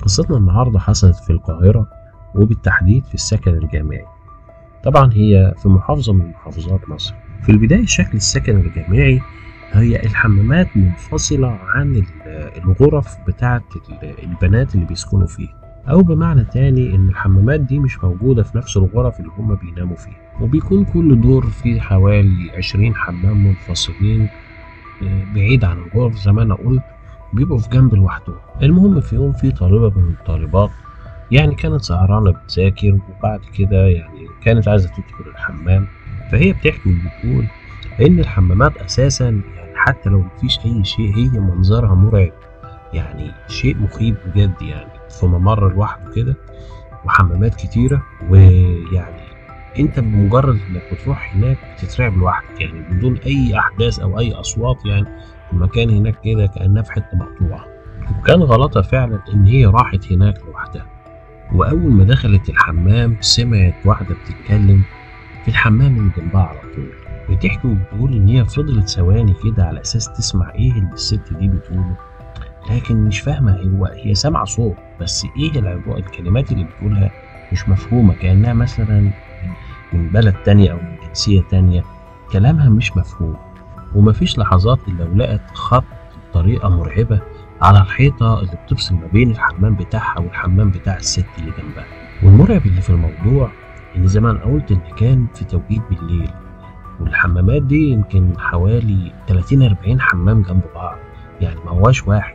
قصتنا النهاردة حصلت في القاهرة وبالتحديد في السكن الجامعي طبعا هي في محافظة من محافظات مصر في البداية شكل السكن الجامعي هي الحمامات منفصلة عن ال- الغرف بتاعة ال- البنات اللي بيسكنوا فيها أو بمعنى تاني إن الحمامات دي مش موجودة في نفس الغرف اللي هما بيناموا فيها وبيكون كل دور فيه حوالي عشرين حمام منفصلين آه، بعيد عن الغرف زي ما أنا قلت بيبقوا في جنب لوحدهم المهم في يوم في طالبة من الطالبات يعني كانت سهرانة بتذاكر وبعد كده يعني كانت عايزة تدخل الحمام فهي بتحكي وبتقول إن الحمامات أساسا يعني حتى لو مفيش أي شيء هي منظرها مرعب يعني شيء مخيف بجد يعني في ممر لوحده كده وحمامات كتيرة ويعني انت بمجرد انك بتروح هناك بتترعب لوحدك يعني بدون اي احداث او اي اصوات يعني المكان هناك كده كانها في حته مقطوعه وكان غلطها فعلا ان هي راحت هناك لوحدها واول ما دخلت الحمام سمعت واحده بتتكلم في الحمام اللي جنبها على طول بتحكي وبتقول ان هي فضلت ثواني كده على اساس تسمع ايه اللي الست دي بتقوله لكن مش فاهمه هو هي سامعه صوت بس ايه العبارة الكلمات اللي بتقولها مش مفهومه كانها مثلا من بلد تانية او من جنسيه تانية كلامها مش مفهوم ومفيش لحظات الا ولقت خط بطريقه مرعبه على الحيطه اللي بتفصل ما بين الحمام بتاعها والحمام بتاع الست اللي جنبها والمرعب اللي في الموضوع ان زي ما انا قلت ان كان في توقيت بالليل والحمامات دي يمكن حوالي 30 40 حمام جنب بعض يعني ما هواش واحد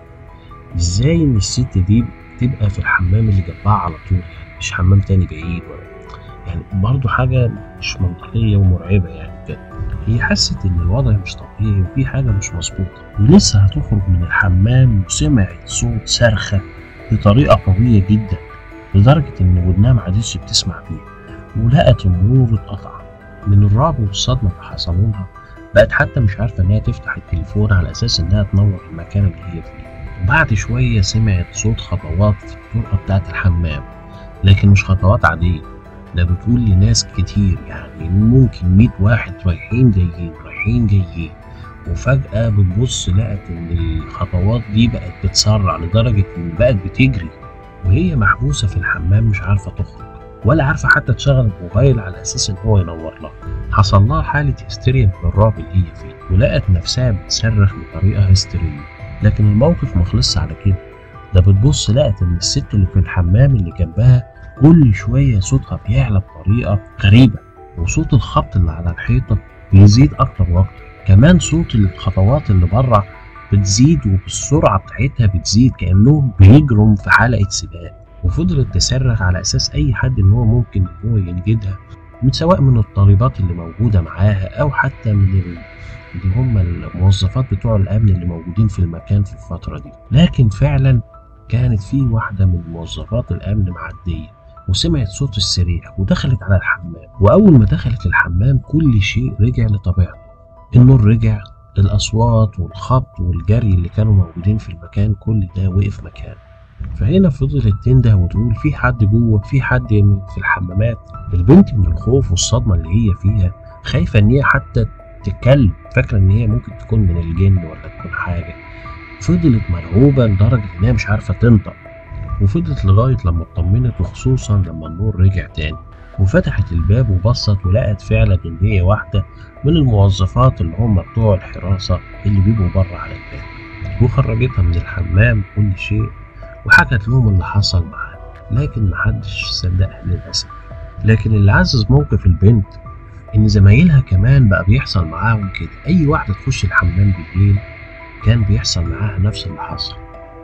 ازاي ان الست دي تبقى في الحمام اللي جنبها على طول يعني مش حمام تاني بعيد ولا يعني برضه حاجة مش منطقية ومرعبة يعني كده هي حست إن الوضع مش طبيعي وفي حاجة مش مظبوطة ولسه هتخرج من الحمام وسمعت صوت صرخة بطريقة قوية جدا لدرجة إن ودنها معادتش بتسمع فيها ولقت النور اتقطع من الرعب والصدمة اللي حصلوا لها بقت حتى مش عارفة إنها تفتح التليفون على أساس إنها تنور المكان اللي هي فيه وبعد شوية سمعت صوت خطوات في الطرقة بتاعة الحمام لكن مش خطوات عادية ده بتقول لناس كتير يعني ممكن مية واحد رايحين جايين رايحين جايين وفجأة بتبص لقت إن الخطوات دي بقت بتسرع لدرجة إن بقت بتجري وهي محبوسة في الحمام مش عارفة تخرج ولا عارفة حتى تشغل الموبايل على أساس إن هو ينور لها حصل لها حالة هستيريا من الرعب اللي هي فيه ولقت نفسها بتصرخ بطريقة هستيرية لكن الموقف مخلصش على كده ده بتبص لقت إن الست اللي في الحمام اللي جنبها كل شوية صوتها بيعلى بطريقة غريبة وصوت الخبط اللي على الحيطة بيزيد أكتر وأكتر كمان صوت الخطوات اللي بره بتزيد وبالسرعة بتاعتها بتزيد كأنهم بيجروا في حلقة سباق وفضلت تصرخ على أساس أي حد إن هو ممكن إن هو ينجدها من سواء من الطالبات اللي موجودة معاها أو حتى من ال... اللي هم الموظفات بتوع الأمن اللي موجودين في المكان في الفترة دي لكن فعلا كانت في واحدة من موظفات الأمن معدية وسمعت صوت الصريخ ودخلت على الحمام وأول ما دخلت الحمام كل شيء رجع لطبيعته النور رجع الأصوات والخبط والجري اللي كانوا موجودين في المكان كل ده وقف مكانه فهنا فضلت تنده وتقول في حد جوه في حد في الحمامات البنت من الخوف والصدمة اللي هي فيها خايفة إن هي حتى تتكلم فاكرة إن هي ممكن تكون من الجن ولا تكون حاجة فضلت مرعوبة لدرجة إنها مش عارفة تنطق وفضلت لغاية لما اطمنت وخصوصا لما النور رجع تاني وفتحت الباب وبصت ولقت فعلا إن هي واحدة من الموظفات اللي هم بتوع الحراسة اللي بيبقوا بره على الباب وخرجتها من الحمام كل شيء وحكت لهم اللي حصل معاها لكن محدش صدقها للأسف لكن اللي عزز موقف البنت إن زمايلها كمان بقى بيحصل معاهم كده أي واحدة تخش الحمام بالليل كان بيحصل معاها نفس اللي حصل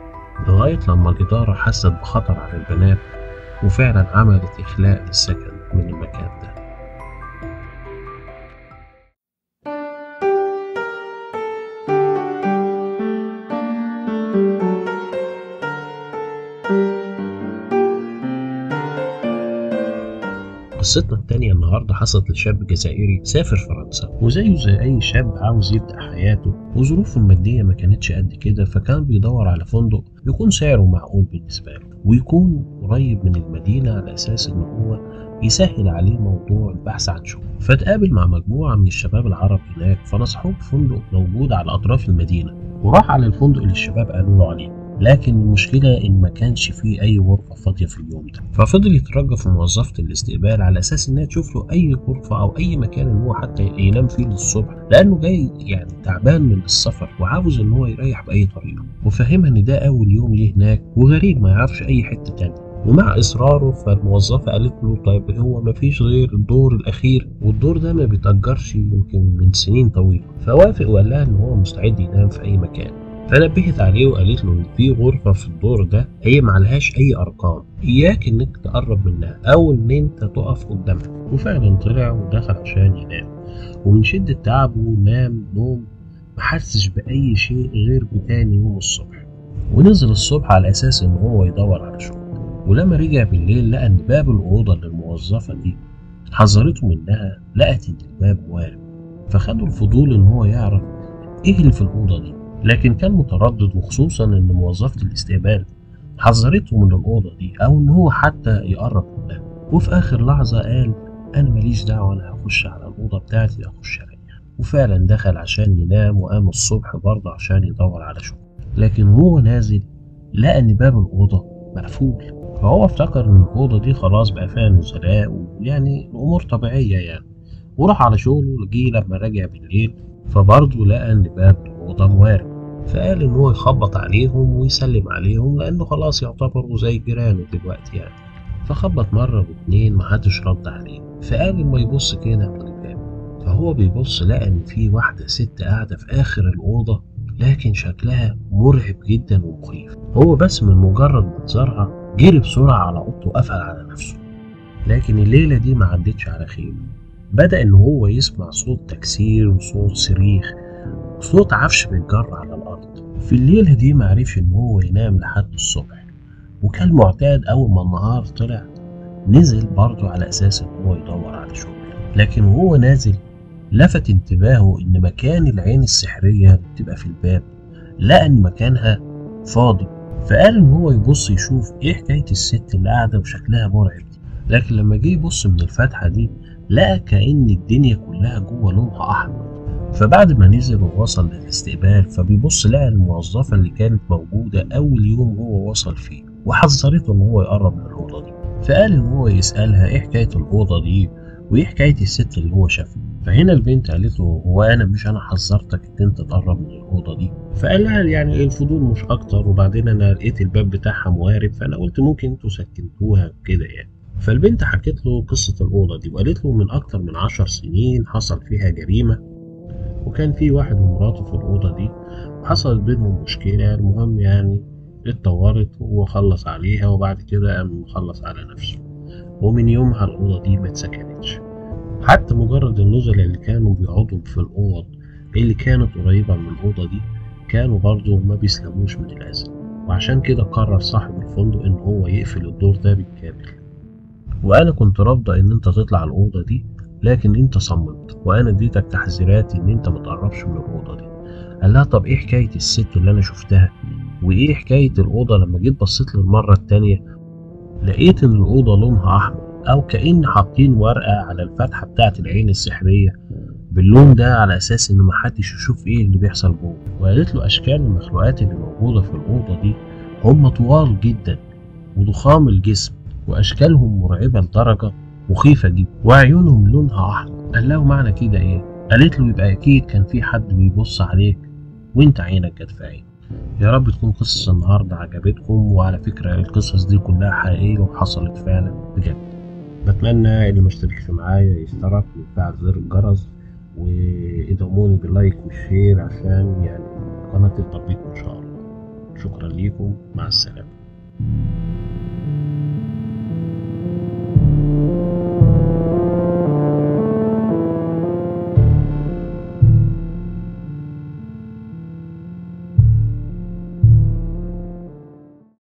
لغاية لما الإدارة حست بخطر على البنات وفعلا عملت إخلاء للسكن من المكان ده قصتنا التانية النهاردة حصلت لشاب جزائري سافر فرنسا وزيه زي أي شاب عاوز يبدأ حياته وظروفه المادية ما كانتش قد كده فكان بيدور على فندق يكون سعره معقول بالنسبة له ويكون قريب من المدينة على أساس إن هو يسهل عليه موضوع البحث عن شغل فتقابل مع مجموعة من الشباب العرب هناك فنصحوه بفندق موجود على أطراف المدينة وراح على الفندق اللي الشباب قالوا له عليه لكن المشكلة إن ما كانش فيه أي غرفة فاضية في اليوم ده ففضل يترجى في موظفة الاستقبال على أساس إنها تشوف له أي غرفة أو أي مكان إن هو حتى ينام فيه للصبح لأنه جاي يعني تعبان من السفر وعاوز إن هو يريح بأي طريقة وفهمها إن ده أول يوم ليه هناك وغريب ما يعرفش أي حتة تانية ومع إصراره فالموظفة قالت له طيب هو مفيش غير الدور الأخير والدور ده ما بيتأجرش يمكن من سنين طويلة فوافق وقال لها إن هو مستعد ينام في أي مكان فنبهت عليه وقالت له إن في غرفة في الدور ده هي معلهاش أي أرقام إياك إنك تقرب منها أو إن أنت تقف قدامها وفعلا طلع ودخل عشان ينام ومن شدة تعبه نام نوم محسش بأي شيء غير بتاني يوم الصبح ونزل الصبح على أساس إن هو يدور على شغل ولما رجع بالليل لقى إن باب الأوضة للموظفة دي حذرته منها لقت إن الباب وارم فخدوا الفضول إن هو يعرف إيه اللي في الأوضة دي لكن كان متردد وخصوصا إن موظفة الاستقبال حذرته من الأوضة دي أو إن هو حتى يقرب منها وفي آخر لحظة قال أنا ماليش دعوة أنا هخش على الأوضة بتاعتي أخش أريح وفعلا دخل عشان ينام وقام الصبح برضه عشان يدور على شغل لكن وهو نازل لقى إن باب الأوضة مقفول فهو افتكر إن الأوضة دي خلاص بقى فيها نزلاء ويعني الأمور طبيعية يعني وراح على شغله جه لما رجع بالليل فبرضه لقى إن باب الأوضة موارب فقال إن هو يخبط عليهم ويسلم عليهم لأنه خلاص يعتبروا زي جيرانه دلوقتي يعني فخبط مرة واتنين محدش رد عليه فقال لما يبص كده من الباب فهو بيبص لقى إن في واحدة ست قاعدة في آخر الأوضة لكن شكلها مرعب جدا ومخيف هو بس من مجرد منظرها جري بسرعة على أوضته وقفل على نفسه لكن الليلة دي ما عدتش على خير بدأ إن هو يسمع صوت تكسير وصوت صريخ وصوت عفش بيتجر على الأرض في الليلة دي معرفش إن هو ينام لحد الصبح وكالمعتاد أول ما النهار طلع نزل برضه على أساس إن هو يدور على شغل لكن وهو نازل لفت انتباهه إن مكان العين السحرية اللي بتبقى في الباب لقى إن مكانها فاضي فقال إن هو يبص يشوف إيه حكاية الست اللي قاعدة وشكلها مرعب لكن لما جه يبص من الفتحة دي لقى كأن الدنيا كلها جوه لونها أحمر فبعد ما نزل ووصل للاستقبال فبيبص لقى الموظفة اللي كانت موجودة أول يوم هو وصل فيه وحذرته إن هو يقرب من الأوضة دي فقال إن هو يسألها إيه حكاية الأوضة دي وإيه حكاية الست اللي هو شافها فهنا البنت قالت له هو أنا مش أنا حذرتك إن أنت تقرب من الأوضة دي فقال لها يعني الفضول مش أكتر وبعدين أنا لقيت الباب بتاعها موارب فأنا قلت ممكن أنتوا سكنتوها كده يعني فالبنت حكت له قصة الأوضة دي وقالت له من أكتر من عشر سنين حصل فيها جريمة وكان في واحد ومراته في الأوضة دي وحصلت بينهم مشكلة المهم يعني اتطورت وهو خلص عليها وبعد كده قام خلص على نفسه ومن يومها الأوضة دي ما اتسكنتش حتى مجرد النزلاء اللي كانوا بيقعدوا في الأوض اللي كانت قريبة من الأوضة دي كانوا برضه ما بيسلموش من الأذى وعشان كده قرر صاحب الفندق إن هو يقفل الدور ده بالكامل وأنا كنت رافضة إن أنت تطلع الأوضة دي لكن أنت صممت وأنا اديتك تحذيرات إن أنت متقربش من الأوضة دي قال لها طب إيه حكاية الست اللي أنا شفتها وإيه حكاية الأوضة لما جيت بصيت للمرة التانية لقيت إن الأوضة لونها أحمر أو كأن حاطين ورقة على الفتحة بتاعة العين السحرية باللون ده على أساس إن محدش يشوف إيه اللي بيحصل جوه وقالت له أشكال المخلوقات اللي موجودة في الأوضة دي هم طوال جدا وضخام الجسم وأشكالهم مرعبة لدرجة مخيفة جدا وعيونهم لونها أحمر قال له معنى كده إيه؟ قالت له يبقى أكيد كان في حد بيبص عليك وأنت عينك جت في عين يا رب تكون قصص النهاردة عجبتكم وعلى فكرة القصص دي كلها حقيقية وحصلت فعلا بجد بتمنى اللي مشتركش معايا يشترك ويفعل زر الجرس وادعموني باللايك والشير عشان يعني القناة تكبر بيكم إن شاء الله شكرا ليكم مع السلامة